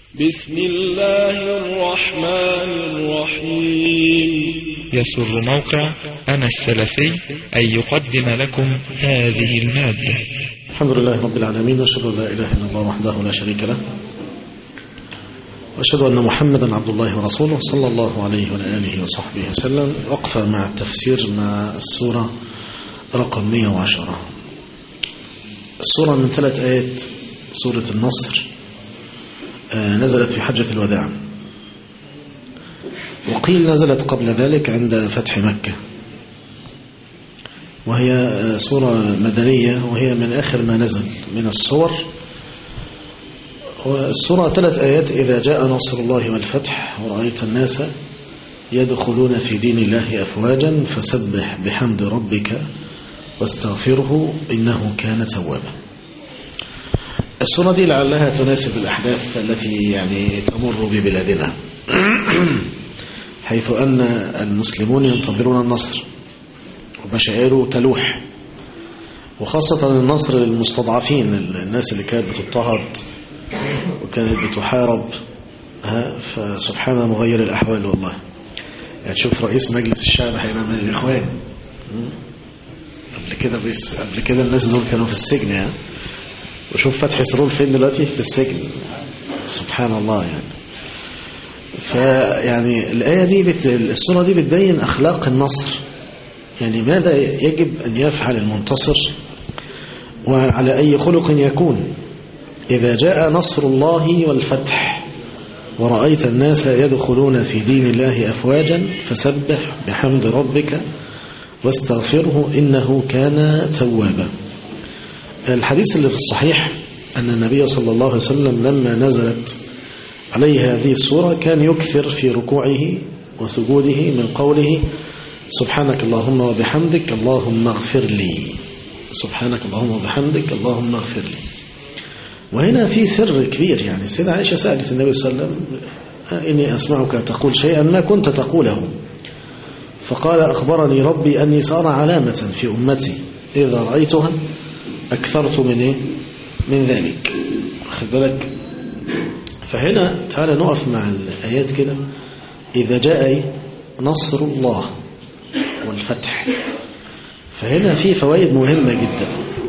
بسم الله الرحمن الرحيم يسر موقع أنا السلفي أن يقدم لكم هذه المادة الحمد لله رب العالمين واشهد ان لا اله الا الله وحده لا شريك له واشهد ان محمدا عبد الله ورسوله صلى الله عليه وعلى اله وصحبه وسلم وقفه مع التفسير مع السوره رقم 110 السوره من ثلاث ايات سوره النصر آه، نزلت في حجه الوداع وقيل نزلت قبل ذلك عند فتح مكه وهي سورة مدنية وهي من آخر ما نزل من السور والسورة ثلاث آيات إذا جاء نصر الله والفتح ورأيت الناس يدخلون في دين الله أفواجا فسبح بحمد ربك واستغفره إنه كان توابا السورة دي لعلها تناسب الأحداث التي يعني تمر ببلادنا حيث أن المسلمون ينتظرون النصر ومشاعره تلوح وخاصة النصر للمستضعفين الناس اللي كانت بتضطهد وكانت بتحارب ها فسبحان مغير الأحوال والله يعني تشوف رئيس مجلس الشعب هيبقى من الإخوان قبل كده بس قبل كده الناس دول كانوا في السجن ها وشوف فتحي سرور فين دلوقتي في السجن سبحان الله يعني فيعني الآية دي بت... السورة دي بتبين أخلاق النصر يعني ماذا يجب أن يفعل المنتصر وعلى أي خلق يكون إذا جاء نصر الله والفتح ورأيت الناس يدخلون في دين الله أفواجا فسبح بحمد ربك واستغفره إنه كان توابا الحديث اللي في الصحيح أن النبي صلى الله عليه وسلم لما نزلت عليه هذه السورة كان يكثر في ركوعه وسجوده من قوله سبحانك اللهم وبحمدك اللهم اغفر لي سبحانك اللهم وبحمدك اللهم اغفر لي وهنا في سر كبير يعني السيدة عائشة سألت النبي صلى الله عليه وسلم إني أسمعك تقول شيئا ما كنت تقوله فقال أخبرني ربي أني صار علامة في أمتي إذا رأيتها أكثرت من إيه؟ من ذلك خد بالك فهنا تعالى نقف مع الآيات كده إذا جاء إيه؟ نصر الله والفتح فهنا في فوائد مهمة جدا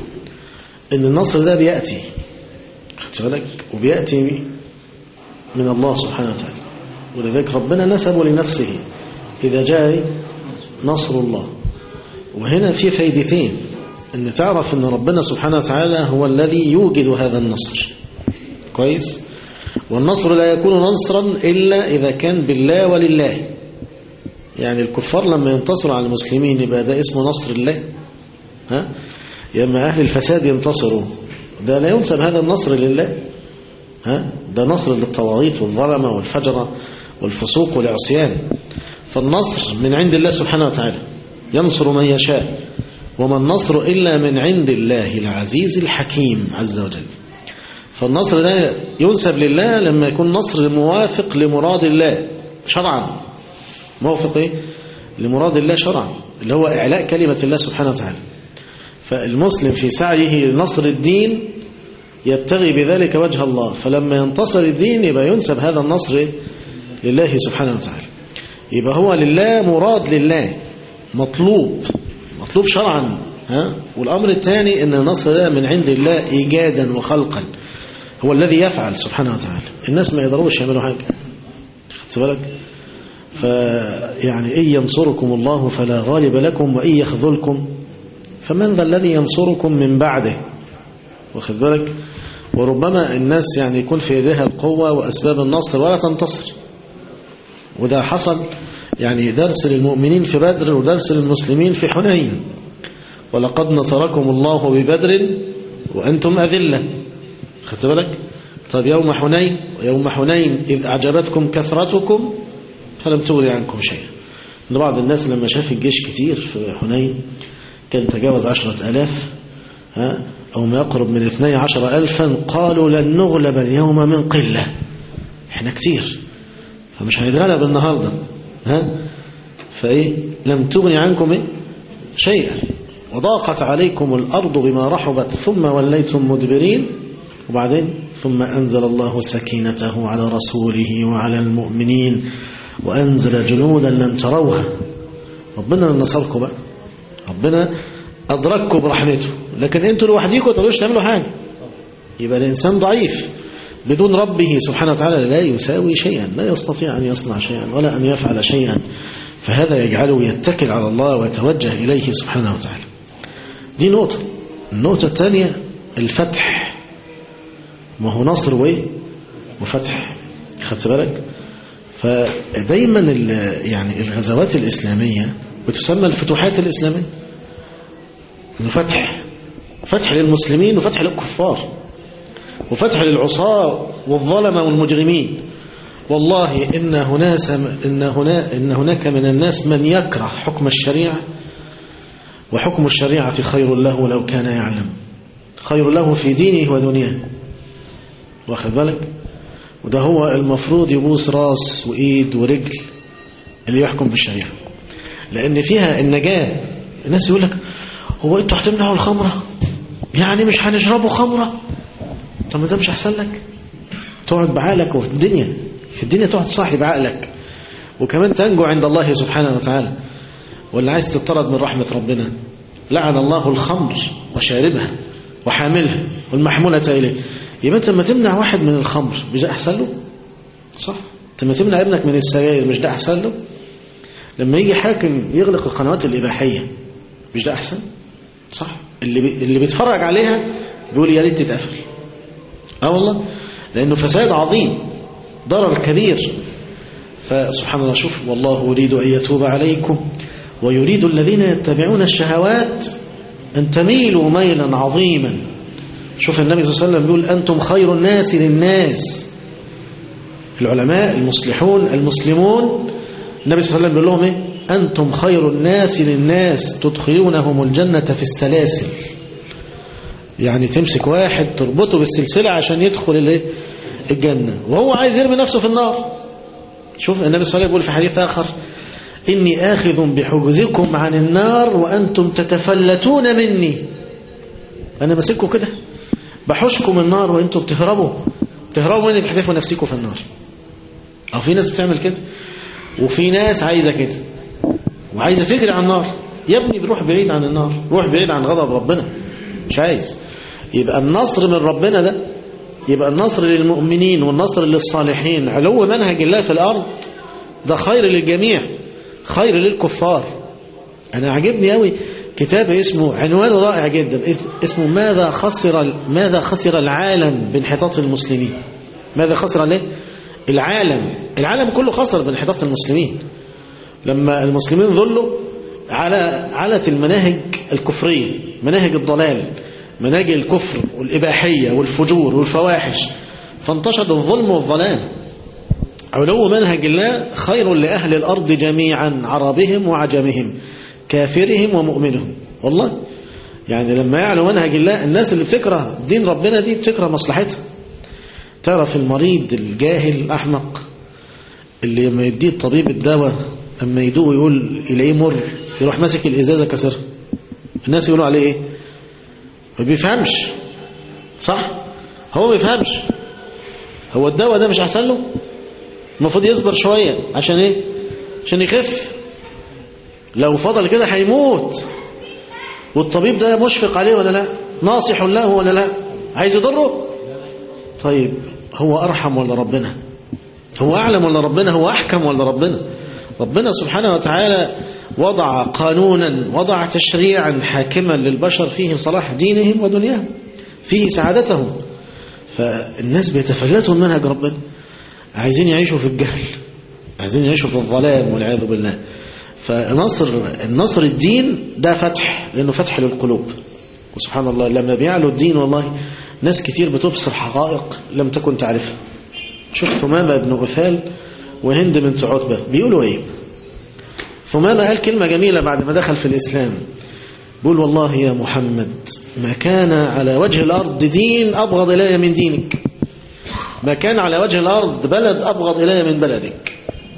ان النصر ده بيأتي خدت بالك وبيأتي من الله سبحانه وتعالى ولذلك ربنا نسبه لنفسه إذا جاء نصر الله وهنا في فايدتين ان تعرف ان ربنا سبحانه وتعالى هو الذي يوجد هذا النصر كويس والنصر لا يكون نصرا إلا إذا كان بالله ولله يعني الكفار لما ينتصروا على المسلمين يبقى ده اسمه نصر الله ها لما أهل الفساد ينتصروا ده لا ينسب هذا النصر لله ها ده نصر للطواغيت والظلمة والفجرة والفسوق والعصيان فالنصر من عند الله سبحانه وتعالى ينصر من يشاء وما النصر إلا من عند الله العزيز الحكيم عز وجل فالنصر ده ينسب لله لما يكون نصر موافق لمراد الله شرعا موافق ايه لمراد الله شرعا اللي هو إعلاء كلمة الله سبحانه وتعالى فالمسلم في سعيه لنصر الدين يبتغي بذلك وجه الله فلما ينتصر الدين يبقى ينسب هذا النصر لله سبحانه وتعالى يبقى هو لله مراد لله مطلوب مطلوب شرعا ها والأمر الثاني أن النصر ده من عند الله إيجادا وخلقا هو الذي يفعل سبحانه وتعالى الناس ما يقدروش يعملوا حاجة خدت بالك فيعني إن ينصركم الله فلا غالب لكم وإن يخذلكم فمن ذا الذي ينصركم من بعده واخد بالك وربما الناس يعني يكون في يديها القوة وأسباب النصر ولا تنتصر وده حصل يعني درس للمؤمنين في بدر ودرس للمسلمين في حنين ولقد نصركم الله ببدر وأنتم أذلة خدت بالك طب يوم حنين ويوم حنين إذ أعجبتكم كثرتكم فلم تغني عنكم شيئا بعض الناس لما شاف الجيش كتير في حنين كان تجاوز عشرة ألاف ها أو ما يقرب من اثني عشر ألفا قالوا لن نغلب اليوم من قلة احنا كتير فمش هنتغلب النهاردة ها فإيه لم تغني عنكم إيه؟ شيئا وضاقت عليكم الأرض بما رحبت ثم وليتم مدبرين وبعدين ثم أنزل الله سكينته على رسوله وعلى المؤمنين وأنزل جنودا لم تروها ربنا نصركم بقى ربنا أدرككم برحمته لكن أنتوا لوحديكم تقدروش تعملوا حاجة يبقى الإنسان ضعيف بدون ربه سبحانه وتعالى لا يساوي شيئا لا يستطيع أن يصنع شيئا ولا أن يفعل شيئا فهذا يجعله يتكل على الله ويتوجه إليه سبحانه وتعالى دي نقطة النقطة الثانية الفتح ما هو نصر وإيه وفتح خدت بالك فدايما يعني الغزوات الإسلامية بتسمى الفتوحات الإسلامية فتح فتح للمسلمين وفتح للكفار وفتح للعصاة والظلمة والمجرمين والله إن, هناس إن, هنا إن هناك من الناس من يكره حكم الشريعة وحكم الشريعة خير له لو كان يعلم خير له في دينه ودنياه واخد بالك وده هو المفروض يبوس راس وإيد ورجل اللي يحكم بالشريعة لأن فيها النجاة الناس يقول لك هو انتوا هتمنعوا الخمرة يعني مش هنشربوا خمرة طب ما ده مش أحسن لك تقعد بعقلك وفي الدنيا في الدنيا تقعد صاحي بعقلك وكمان تنجو عند الله سبحانه وتعالى واللي عايز تطرد من رحمة ربنا لعن الله الخمر وشاربها وحاملها والمحمولة إليه يبقى انت لما تمنع واحد من الخمر مش ده أحسن له صح انت لما تمنع ابنك من السجاير مش ده أحسن له لما يجي حاكم يغلق القنوات الإباحية مش ده أحسن صح اللي بي... اللي بيتفرج عليها بيقول يا ريت تتقفل اه والله لأنه فساد عظيم ضرر كبير فسبحان الله شوف والله يريد أن يتوب عليكم ويريد الذين يتبعون الشهوات أن تميلوا ميلا عظيما شوف النبي صلى الله عليه وسلم بيقول أنتم خير الناس للناس العلماء المصلحون المسلمون النبي صلى الله عليه وسلم بيقول لهم إيه أنتم خير الناس للناس تدخلونهم الجنة في السلاسل يعني تمسك واحد تربطه بالسلسلة عشان يدخل الجنة وهو عايز يرمي نفسه في النار شوف النبي صلى الله عليه وسلم يقول في حديث آخر إني آخذ بحجزكم عن النار وأنتم تتفلتون مني أنا ماسككم كده بحشكم النار وأنتم بتهربوا تهربوا مني تحدفوا نفسكم في النار أو في ناس بتعمل كده وفي ناس عايزة كده وعايزة تجري عن النار يا ابني بروح بعيد عن النار روح بعيد عن غضب ربنا مش عايز يبقى النصر من ربنا ده يبقى النصر للمؤمنين والنصر للصالحين علو منهج الله في الأرض ده خير للجميع خير للكفار أنا عجبني قوي كتاب اسمه عنوانه رائع جدا اسمه ماذا خسر ماذا خسر العالم بانحطاط المسلمين ماذا خسر ليه العالم العالم كله خسر بانحطاط المسلمين لما المسلمين ظلوا على علت المناهج الكفرية مناهج الضلال مناهج الكفر والإباحية والفجور والفواحش فانتشر الظلم والظلام علو منهج الله خير لأهل الأرض جميعا عربهم وعجمهم كافرهم ومؤمنهم والله يعني لما يعلو منهج الله الناس اللي بتكره دين ربنا دي بتكره مصلحتها تعرف المريض الجاهل الأحمق اللي لما يديه الطبيب الدواء اما يدوق يقول يلاقيه مر يروح ماسك الإزازة كسرها الناس يقولوا عليه ايه ما بيفهمش صح هو ما بيفهمش هو الدواء ده مش احسن له المفروض يصبر شوية عشان ايه عشان يخف لو فضل كده هيموت والطبيب ده مشفق عليه ولا لا ناصح له ولا لا عايز يضره طيب هو أرحم ولا ربنا هو أعلم ولا ربنا هو أحكم ولا ربنا ربنا سبحانه وتعالى وضع قانونا وضع تشريعا حاكما للبشر فيه صلاح دينهم ودنياهم فيه سعادتهم فالناس بيتفلتوا من منهج ربنا عايزين يعيشوا في الجهل عايزين يعيشوا في الظلام والعياذ بالله فنصر النصر الدين ده فتح لأنه فتح للقلوب وسبحان الله لما بيعلو الدين والله ناس كتير بتبصر حقائق لم تكن تعرفها شوف ثمامة بن غفال وهند بنت عتبة بيقولوا ايه ثمامة قال كلمة جميلة بعد ما دخل في الإسلام بيقول والله يا محمد ما كان على وجه الأرض دين أبغض إلي من دينك ما كان على وجه الأرض بلد أبغض إلي من بلدك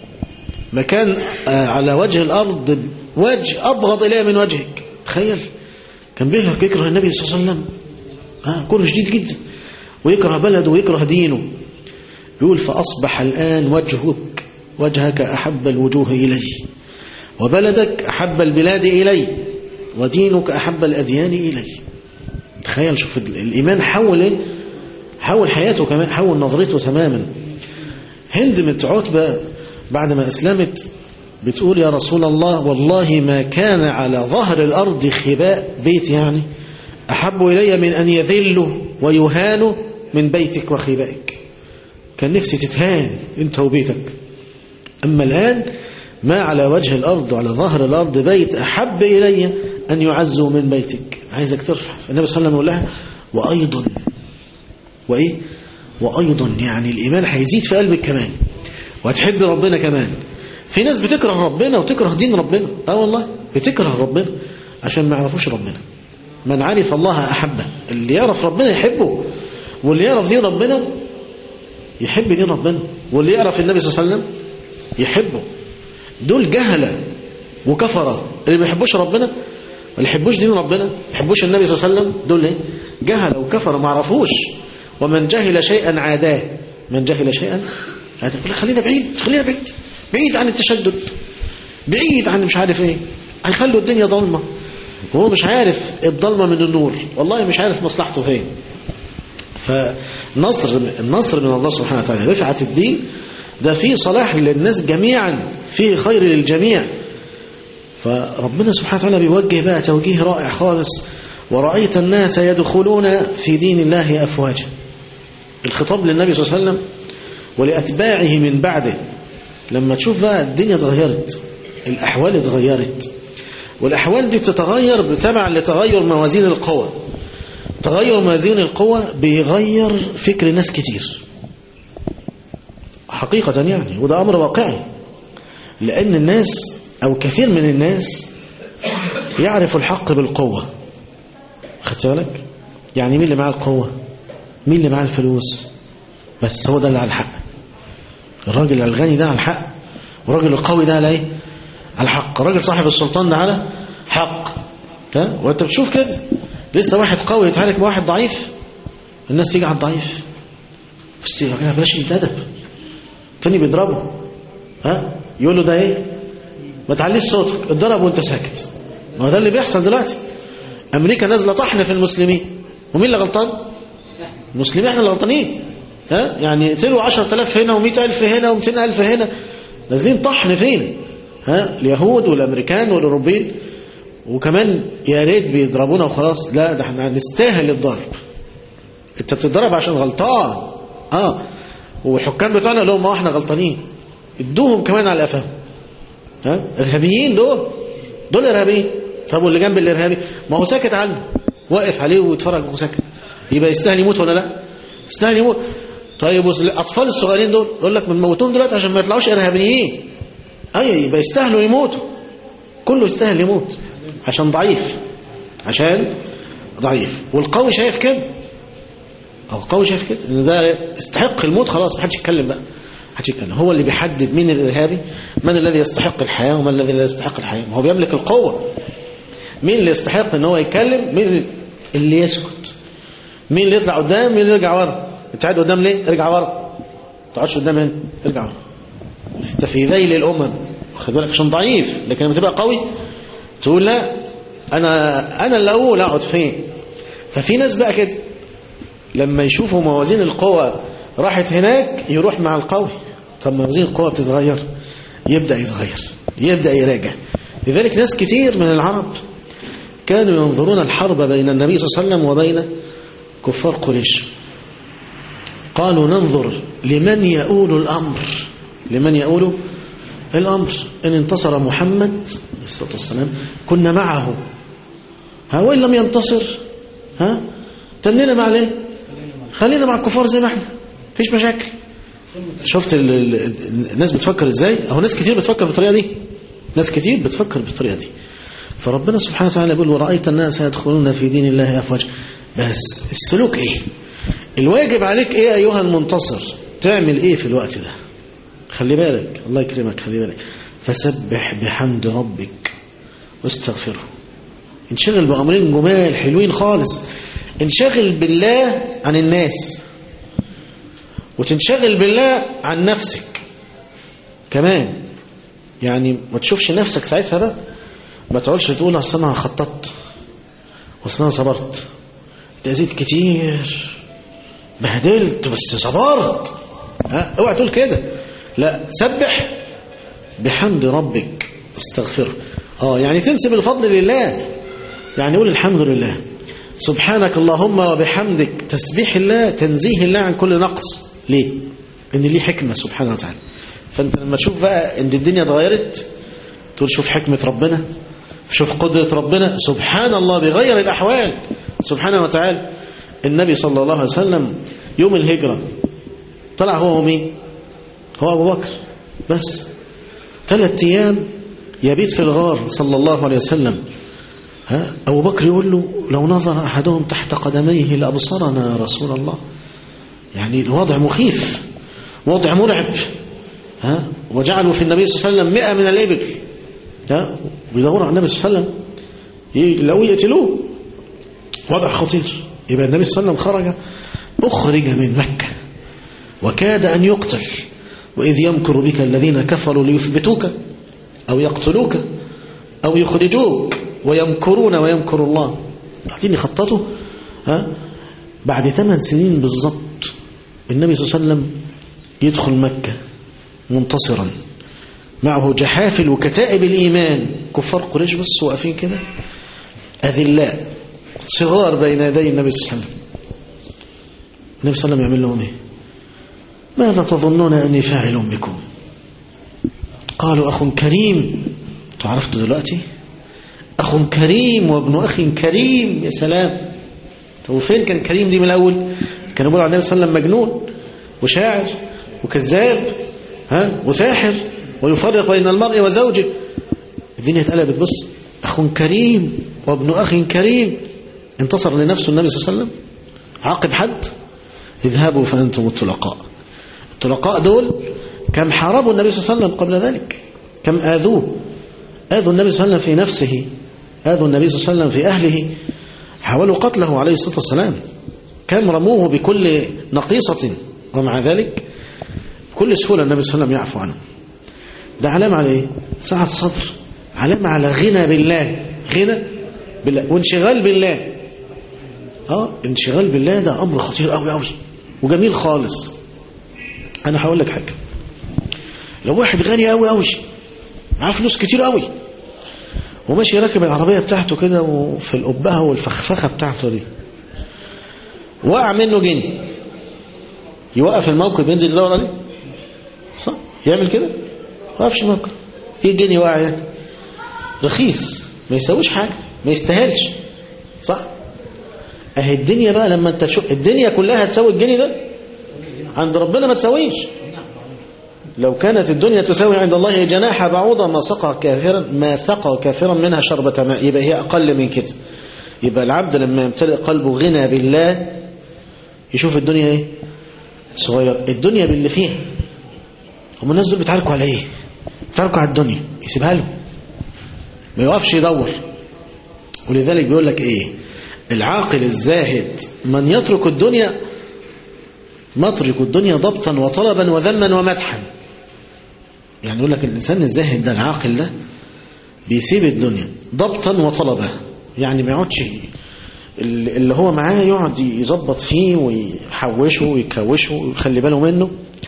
ما كان على وجه الأرض وجه أبغض إلي من وجهك تخيل كان بيكره بيكره النبي صلى الله عليه وسلم آه كره شديد جدا ويكره بلده ويكره دينه يقول فأصبح الآن وجهك وجهك أحب الوجوه إلي وبلدك أحب البلاد إلي ودينك أحب الأديان إلي تخيل شوف الإيمان حول إيه؟ حول حياته كمان حول نظرته تماما هند بنت عتبة بعد ما أسلمت بتقول يا رسول الله والله ما كان على ظهر الأرض خباء بيت يعني أحب إلي من أن يذلوا ويهانوا من بيتك وخبائك كان نفسي تتهان انت وبيتك أما الآن ما على وجه الأرض وعلى ظهر الأرض بيت أحب إلي أن يعزوا من بيتك عايزك ترفع فالنبي صلى الله عليه وسلم يقول لها وأيضا وإيه وأيضا يعني الإيمان هيزيد في قلبك كمان وهتحب ربنا كمان في ناس بتكره ربنا وتكره دين ربنا اه والله بتكره ربنا عشان ما يعرفوش ربنا من عرف الله أحبه اللي يعرف ربنا يحبه واللي يعرف دين ربنا يحب دين ربنا واللي يعرف النبي صلى الله عليه وسلم يحبه دول جهلة وكفرة اللي ما يحبوش ربنا ما يحبوش دين ربنا ما يحبوش النبي صلى الله عليه وسلم دول ايه جهلة وكفرة ما عرفوش ومن جهل شيئا عاداه من جهل شيئا عاداه يقول لك خلينا بعيد خلينا بعيد بعيد عن التشدد بعيد عن مش عارف ايه هيخلوا الدنيا ضلمة وهو مش عارف الضلمة من النور والله مش عارف مصلحته فين فنصر النصر من الله سبحانه وتعالى رفعة الدين ده فيه صلاح للناس جميعا فيه خير للجميع فربنا سبحانه وتعالى بيوجه بقى توجيه رائع خالص ورأيت الناس يدخلون في دين الله أفواجا الخطاب للنبي صلى الله عليه وسلم ولأتباعه من بعده لما تشوف بقى الدنيا اتغيرت الأحوال اتغيرت والأحوال دي بتتغير بتبع لتغير موازين القوى تغير موازين القوى بيغير فكر ناس كتير حقيقة يعني وده أمر واقعي لأن الناس أو كثير من الناس يعرف الحق بالقوة خدت بالك يعني مين اللي معاه القوة مين اللي معاه الفلوس بس هو ده اللي على الحق الراجل الغني ده على الحق والراجل القوي ده على ايه على الحق الراجل صاحب السلطان ده على حق ها وانت بتشوف كده لسه واحد قوي يتعارك مع واحد ضعيف الناس تيجي على الضعيف بس يا بلاش الادب تاني بيضربه ها يقول له ده ايه ما تعليش صوتك اتضرب وانت ساكت ما هو ده اللي بيحصل دلوقتي امريكا نازله طحن في المسلمين ومين اللي غلطان المسلمين احنا اللي غلطانين ها يعني يقتلوا 10000 هنا و100000 هنا و200000 هنا نازلين طحن فين ها اليهود والامريكان والاوروبيين وكمان يا ريت بيضربونا وخلاص لا ده احنا نستاهل الضرب انت بتضرب عشان غلطان اه والحكام بتوعنا لهم ما احنا غلطانين ادوهم كمان على قفاهم ها ارهابيين دول دول ارهابيين طب واللي جنب الارهابي ما هو ساكت عنه واقف عليه ويتفرج وساكت يبقى يستاهل يموت ولا لا يستاهل يموت طيب الاطفال الصغيرين دول يقول لك بنموتهم دلوقتي عشان ما يطلعوش ارهابيين ايوه يبقى يستاهلوا يموتوا كله يستاهل يموت عشان ضعيف عشان ضعيف والقوي شايف كده او القوي شايف كده ان ده يستحق الموت خلاص ما حدش يتكلم بقى حدش يتكلم هو اللي بيحدد مين الارهابي من الذي يستحق الحياه ومن الذي لا يستحق الحياه ما هو بيملك القوه مين اللي يستحق ان هو يتكلم مين اللي يسكت مين اللي يطلع قدام مين اللي يرجع ورا انت قاعد قدام ليه ارجع ورا ما تقعدش قدام هنا ارجع ورا انت في ذيل الامم خد بالك عشان ضعيف لكن لما تبقى قوي تقول لا انا انا اللي اقول اقعد فين ففي ناس بقى كده لما يشوفوا موازين القوى راحت هناك يروح مع القوي طب موازين القوى بتتغير يبدا يتغير يبدا يراجع لذلك ناس كتير من العرب كانوا ينظرون الحرب بين النبي صلى الله عليه وسلم وبين كفار قريش قالوا ننظر لمن يؤول الأمر لمن يؤول الأمر إن انتصر محمد عليه الصلاة والسلام كنا معه ها وإن لم ينتصر ها تنينا مع ليه خلينا مع الكفار زي ما احنا مفيش مشاكل شفت ال ال الناس بتفكر ازاي اهو ناس كتير بتفكر بالطريقه دي ناس كتير بتفكر بالطريقه دي فربنا سبحانه وتعالى يقول ورأيت الناس يدخلون في دين الله أفواجا بس السلوك ايه الواجب عليك ايه ايها المنتصر تعمل ايه في الوقت ده خلي بالك الله يكرمك خلي بالك فسبح بحمد ربك واستغفره انشغل بأمرين جمال حلوين خالص انشغل بالله عن الناس وتنشغل بالله عن نفسك كمان يعني ما تشوفش نفسك ساعتها بقى ما تقولش تقول اصل انا خططت واصل انا صبرت تأذيت كتير بهدلت بس صبرت ها اوعى تقول كده لا سبح بحمد ربك استغفره اه يعني تنسب الفضل لله يعني قول الحمد لله سبحانك اللهم وبحمدك تسبيح الله تنزيه الله عن كل نقص ليه ان ليه حكمة سبحانه وتعالى فانت لما تشوف بقى ان الدنيا اتغيرت تقول شوف حكمة ربنا شوف قدرة ربنا سبحان الله بغير الأحوال سبحانه وتعالى النبي صلى الله عليه وسلم يوم الهجرة طلع هو ومين هو أبو بكر بس ثلاث أيام يبيت في الغار صلى الله عليه وسلم ها أبو بكر يقول له لو نظر أحدهم تحت قدميه لأبصرنا يا رسول الله يعني الوضع مخيف وضع مرعب ها وجعلوا في النبي صلى الله عليه وسلم مئة من الإبل ها ويدوروا على النبي صلى الله عليه وسلم يلاقوه يقتلوه وضع خطير يبقى النبي صلى الله عليه وسلم خرج أخرج من مكة وكاد أن يقتل وإذ يمكر بك الذين كفروا ليثبتوك أو يقتلوك أو يخرجوك ويمكرون ويمكر الله بعدين يخططوا ها بعد ثمان سنين بالضبط النبي صلى الله عليه وسلم يدخل مكة منتصرا معه جحافل وكتائب الإيمان كفار قريش بس واقفين كده أذلاء صغار بين يدي النبي صلى الله عليه وسلم النبي صلى الله عليه وسلم يعمل لهم ايه ماذا تظنون أني فاعل بكم قالوا أخ كريم تعرفتوا دلوقتي أخ كريم وابن أخ كريم يا سلام طب وفين كان كريم دي من الأول كانوا بيقولوا على النبي صلى الله عليه وسلم مجنون وشاعر وكذاب ها وساحر ويفرق بين المرء وزوجه الدنيا اتقلبت بص أخ كريم وابن أخ كريم انتصر لنفسه النبي صلى الله عليه وسلم عاقب حد اذهبوا فأنتم الطلقاء الطلقاء دول كم حاربوا النبي صلى الله عليه وسلم قبل ذلك كم آذوه آذوا النبي صلى الله عليه وسلم في نفسه آذوا النبي صلى الله عليه وسلم في أهله حاولوا قتله عليه الصلاة والسلام كم رموه بكل نقيصة ومع ذلك بكل سهولة النبي صلى الله عليه وسلم يعفو عنه ده علامة على ايه سعة صدر علامة على غنى بالله غنى بالله وانشغال بالله اه انشغال بالله ده امر خطير قوي قوي وجميل خالص انا هقول لك حاجه لو واحد غني قوي قوي معاه فلوس كتير قوي وماشي راكب العربيه بتاعته كده وفي القبهه والفخفخه بتاعته دي وقع منه جنيه يوقف الموقف ينزل يدور عليه صح يعمل كده ما وقفش الموقف ايه الجنيه واقع يعني رخيص ما يساويش حاجه ما يستاهلش صح اهي الدنيا بقى لما انت تشوف الدنيا كلها تساوي الجنيه ده عند ربنا ما تساويش لو كانت الدنيا تساوي عند الله جناح بعوضة ما سقى كافرا ما سقى كافرا منها شربة ماء يبقى هي أقل من كده يبقى العبد لما يمتلئ قلبه غنى بالله يشوف الدنيا ايه صغير الدنيا باللي فيها هم الناس دول بيتعاركوا على ايه بيتعاركوا على الدنيا يسيبها له ما يوقفش يدور ولذلك بيقول لك ايه العاقل الزاهد من يترك الدنيا مترك الدنيا ضبطا وطلبا وذما ومدحا يعني يقول لك الإنسان الزاهد ده العاقل ده بيسيب الدنيا ضبطا وطلبا يعني ما يقعدش اللي هو معاه يقعد يظبط فيه ويحوشه ويكوشه ويخلي باله منه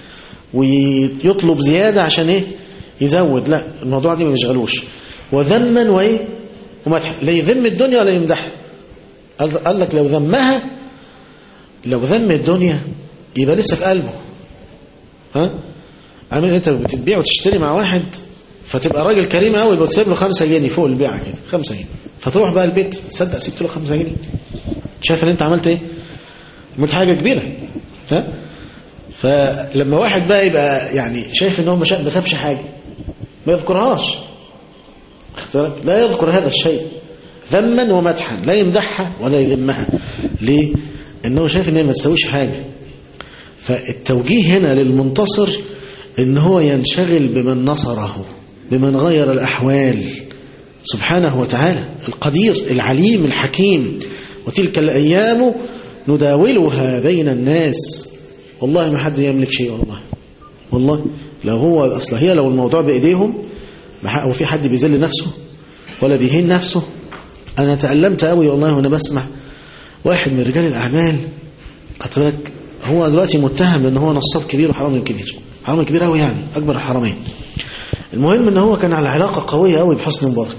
ويطلب زيادة عشان ايه يزود لا الموضوع دي ما يشغلوش وذما وايه ومدحا لا يذم الدنيا ولا يمدحها قال لك لو ذمها لو ذم الدنيا يبقى لسه في قلبه ها عامل انت بتبيع وتشتري مع واحد فتبقى راجل كريم قوي وتسيب له 5 جنيه فوق البيعه كده 5 جنيه فتروح بقى البيت تصدق سبت له 5 جنيه شايف ان انت عملت ايه عملت حاجه كبيره ها فلما واحد بقى يبقى يعني شايف ان هو ما سابش حاجه ما يذكرهاش لا يذكر هذا الشيء ذما ومدحا لا يمدحها ولا يذمها ليه انه شايف ان هي ما تسويش حاجه فالتوجيه هنا للمنتصر ان هو ينشغل بمن نصره بمن غير الاحوال سبحانه وتعالى القدير العليم الحكيم وتلك الايام نداولها بين الناس والله ما حد يملك شيء والله والله لو هو أصلا هي لو الموضوع بإيديهم هو في حد بيذل نفسه ولا بيهين نفسه أنا تألمت قوي والله وأنا بسمع واحد من رجال الأعمال قتلك هو دلوقتي متهم لأن هو نصاب كبير وحرامي كبير حرامي كبير قوي يعني أكبر الحرامين المهم ان هو كان على علاقة قوية قوي بحسن مبارك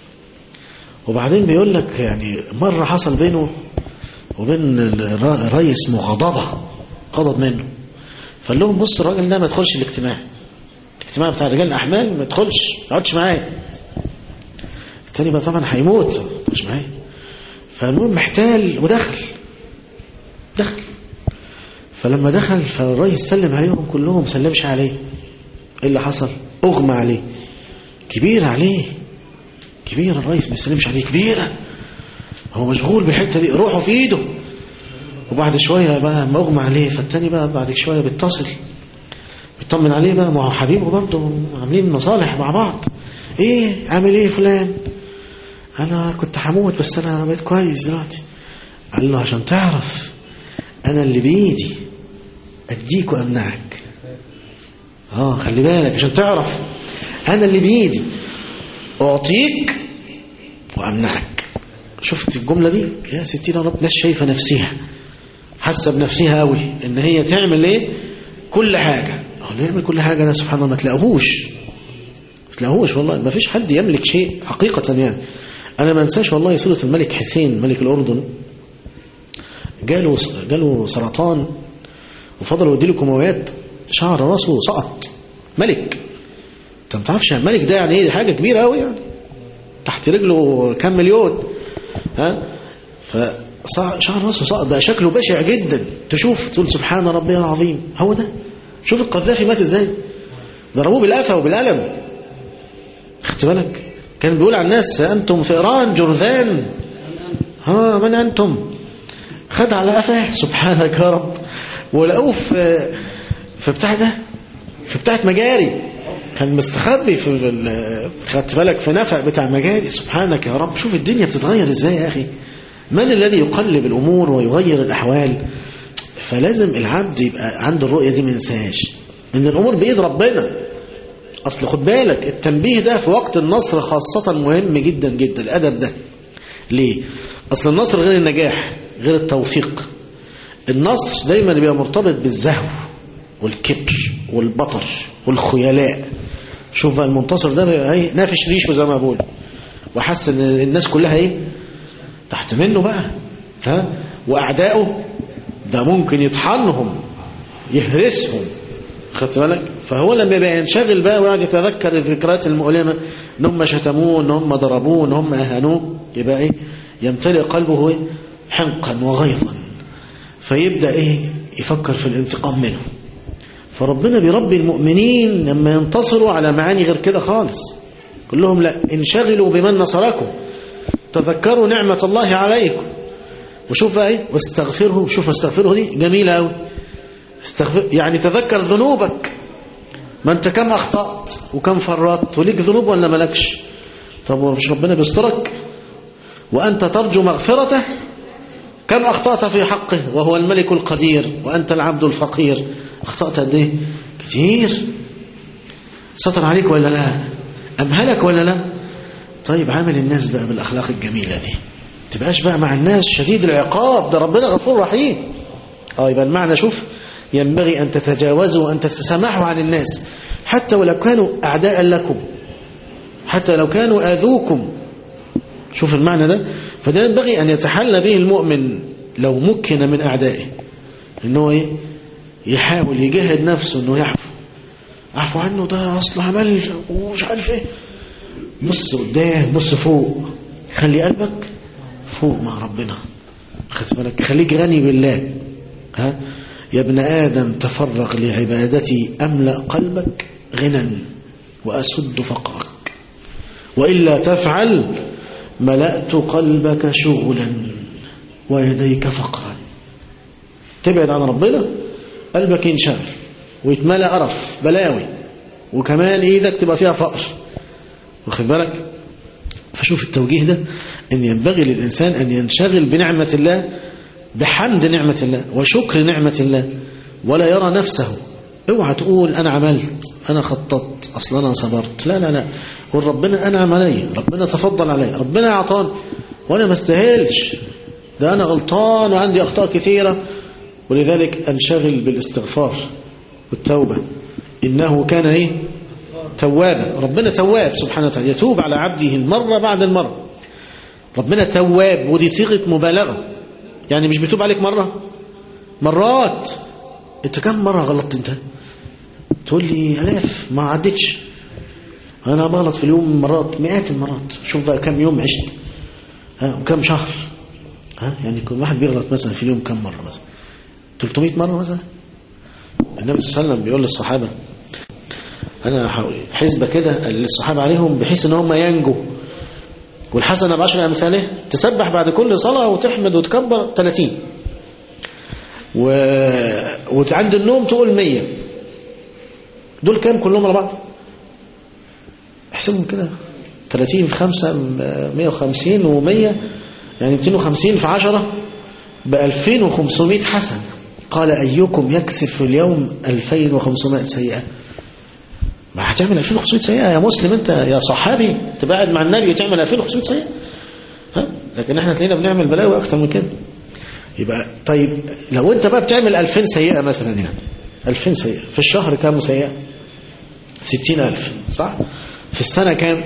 وبعدين بيقول لك يعني مرة حصل بينه وبين الرئيس مغاضبة غضب منه فقال لهم بص الراجل ده ما يدخلش الاجتماع الاجتماع بتاع رجال الاحمال ما يدخلش ما يقعدش معايا التاني بقى طبعا هيموت ما يدخلش معايا فالمهم محتال ودخل دخل فلما دخل فالرئيس سلم عليهم كلهم سلمش عليه ايه اللي حصل اغمى عليه كبير عليه كبير الرئيس ما يسلمش عليه كبيرة هو مشغول بالحتة دي روحه في ايده وبعد شوية بقى ما اغمى عليه فالتاني بقى بعد شوية بيتصل بيطمن عليه بقى ما هو حبيبه برضه عاملين مصالح مع بعض ايه عامل ايه فلان انا كنت هموت بس انا بقيت كويس دلوقتي قال له عشان تعرف انا اللي بايدي اديك وامنعك اه خلي بالك عشان تعرف انا اللي بايدي اعطيك وامنعك شفت الجملة دي يا ستين يا رب ناس شايفة نفسها حاسة بنفسها قوي ان هي تعمل ايه كل حاجة اللي يعمل كل حاجة ده سبحان الله ما تلاقوهوش ما تلاقوهوش والله ما فيش حد يملك شيء حقيقة يعني انا ما انساش والله سورة الملك حسين ملك الاردن جاله جاله سرطان وفضلوا يديله كيماويات شعر راسه سقط ملك انت ما تعرفش الملك ده يعني ايه دي حاجه كبيره قوي يعني تحت رجله كام مليون ها فشعر راسه سقط بقى شكله بشع جدا تشوف تقول سبحان ربي العظيم هو ده شوف القذافي مات ازاي ضربوه بالقفا وبالقلم خدت بالك كان بيقول على الناس انتم فئران جرذان ها من انتم خد على قفاه سبحانك يا رب ولقوه في في بتاع ده في بتاعة مجاري كان مستخبي في خدت بالك في نفق بتاع مجاري سبحانك يا رب شوف الدنيا بتتغير ازاي يا اخي من الذي يقلب الامور ويغير الاحوال فلازم العبد يبقى عنده الرؤيه دي ما ينساهاش ان الامور بايد ربنا اصل خد بالك التنبيه ده في وقت النصر خاصه مهم جدا جدا الادب ده ليه اصل النصر غير النجاح غير التوفيق النصر دايما بيبقى مرتبط بالزهو والكبر والبطر والخيلاء شوف بقى المنتصر ده بقى ايه نافش ريشه زي ما بقول وحس ان الناس كلها ايه تحت منه بقى ها واعدائه ده ممكن يطحنهم يهرسهم خدت بالك فهو لما يبقى ينشغل بقى ويقعد يتذكر الذكريات المؤلمه ان هم شتموه ان هم ضربوه ان هم اهانوه يبقى ايه يمتلئ قلبه ايه حنقا وغيظا فيبدا ايه يفكر في الانتقام منه فربنا بيربي المؤمنين لما ينتصروا على معاني غير كده خالص قل لهم لا انشغلوا بمن نصركم تذكروا نعمة الله عليكم وشوف بقى ايه واستغفره شوف استغفره دي جميلة قوي استغفر يعني تذكر ذنوبك ما انت كم اخطأت وكم فرطت وليك ذنوب ولا ملكش طب مش ربنا بيسترك وانت ترجو مغفرته كم اخطأت في حقه وهو الملك القدير وانت العبد الفقير اخطأت قد ايه كتير سطر عليك ولا لا امهلك ولا لا طيب عامل الناس بقى بالاخلاق الجميله دي تبقاش بقى مع الناس شديد العقاب ده ربنا غفور رحيم اه يبقى المعنى شوف ينبغي ان تتجاوزوا وان تتسامحوا عن الناس حتى ولو كانوا اعداء لكم حتى لو كانوا اذوكم شوف المعنى ده فده ينبغي ان يتحلى به المؤمن لو مكن من اعدائه انه ايه يحاول يجاهد نفسه انه يعفو عفو عنه ده اصل عمل ومش عارف ايه بص قدام بص فوق خلي قلبك فوق مع ربنا خدت بالك خليك غني بالله ها يا ابن آدم تفرغ لعبادتي أملأ قلبك غنى وأسد فقرك وإلا تفعل ملأت قلبك شغلا ويديك فقرا تبعد عن ربنا قلبك ينشغل ويتملى قرف بلاوي وكمان ايدك تبقى فيها فقر واخد بالك فشوف التوجيه ده ان ينبغي للإنسان أن ينشغل بنعمة الله بحمد نعمة الله وشكر نعمة الله ولا يرى نفسه اوعى تقول انا عملت انا خططت اصلا انا صبرت لا لا لا قول ربنا انعم علي ربنا تفضل علي ربنا اعطاني وانا ما استاهلش ده انا غلطان وعندي اخطاء كثيره ولذلك انشغل بالاستغفار والتوبه انه كان ايه توابا ربنا تواب سبحانه وتعالى يتوب على عبده المره بعد المره ربنا تواب ودي صيغه مبالغه يعني مش بيتوب عليك مره مرات انت كم مره غلطت انت تقول لي الاف ما عدتش انا بغلط في اليوم مرات مئات المرات شوف بقى كم يوم عشت ها وكم شهر ها يعني كل واحد بيغلط مثلا في اليوم كم مره مثلا 300 مره مثلا النبي صلى الله عليه وسلم بيقول للصحابه انا حسبه كده للصحابه عليهم بحيث ان هم ينجوا والحسنه بعشر امثاله تسبح بعد كل صلاه وتحمد وتكبر 30 و... وعند النوم تقول 100 دول كام كلهم على بعض احسبهم كده 30 في 5 150 و100 يعني 250 في 10 ب 2500 حسنه قال ايكم يكسب في اليوم 2500 سيئه ما هتعمل 2500 سيئه يا مسلم انت يا صحابي تبعد مع النبي وتعمل 2500 سيئه ها لكن احنا تلاقينا بنعمل بلاوي اكتر من كده يبقى طيب لو انت بقى بتعمل 2000 سيئه مثلا يعني 2000 سيئه في الشهر كام سيئه 60000 صح في السنه كام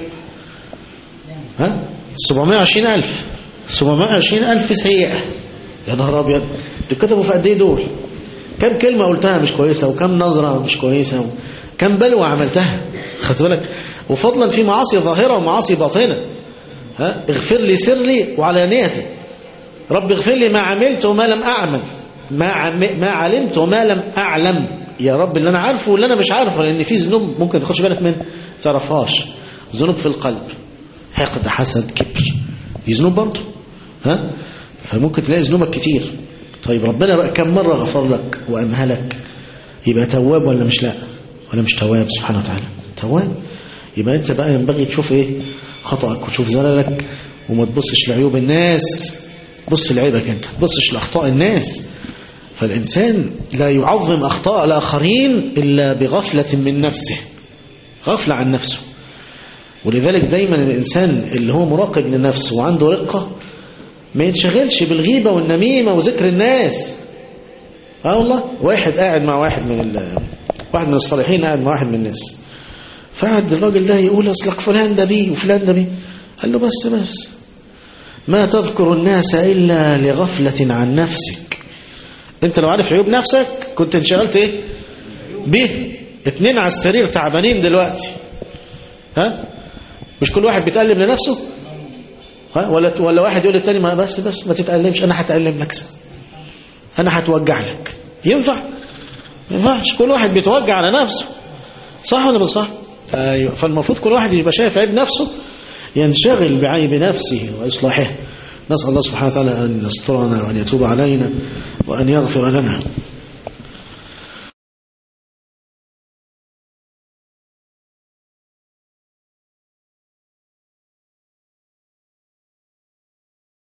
ها 720000 720000 سيئه يا نهار ابيض دول كتبوا في قد ايه دول كم كلمه قلتها مش كويسه وكم نظره مش كويسه كم بلوى عملتها خدت بالك وفضلا في معاصي ظاهره ومعاصي باطنه ها اغفر لي سري وعلانيتي رب اغفر لي ما عملت وما لم اعمل ما عم... ما علمت وما لم اعلم يا رب اللي انا عارفه واللي انا مش عارفه لان في ذنوب ممكن تاخدش بالك منها ما تعرفهاش ذنوب في القلب حقد حسد كبر دي ذنوب برضه ها فممكن تلاقي ذنوبك كتير طيب ربنا بقى كم مره غفر لك وامهلك يبقى تواب ولا مش لا ولا مش تواب سبحانه وتعالى تواب يبقى انت بقى ينبغي تشوف ايه خطأك وتشوف زللك وما تبصش لعيوب الناس بص لعيبك انت تبصش لاخطاء الناس فالإنسان لا يعظم أخطاء الآخرين إلا بغفلة من نفسه غفلة عن نفسه ولذلك دايما الإنسان اللي هو مراقب لنفسه وعنده رقة ما ينشغلش بالغيبة والنميمة وذكر الناس اه والله واحد قاعد مع واحد من ال... واحد من الصالحين قاعد مع واحد من الناس فقعد الراجل ده يقول اصلك فلان ده بيه وفلان ده بيه قال له بس بس ما تذكر الناس إلا لغفلة عن نفسك انت لو عارف عيوب نفسك كنت انشغلت ايه به اتنين على السرير تعبانين دلوقتي ها مش كل واحد بيتألم لنفسه ها ولا ولا واحد يقول للتاني ما بس بس ما تتألمش انا هتألم لك انا هتوجع لك ينفع ما ينفعش كل واحد بيتوجع على نفسه صح ولا مش صح ايوه فالمفروض كل واحد يبقى شايف عيب نفسه ينشغل بعيب نفسه واصلاحه نسأل الله سبحانه وتعالى أن يسترنا وأن يتوب علينا وأن يغفر لنا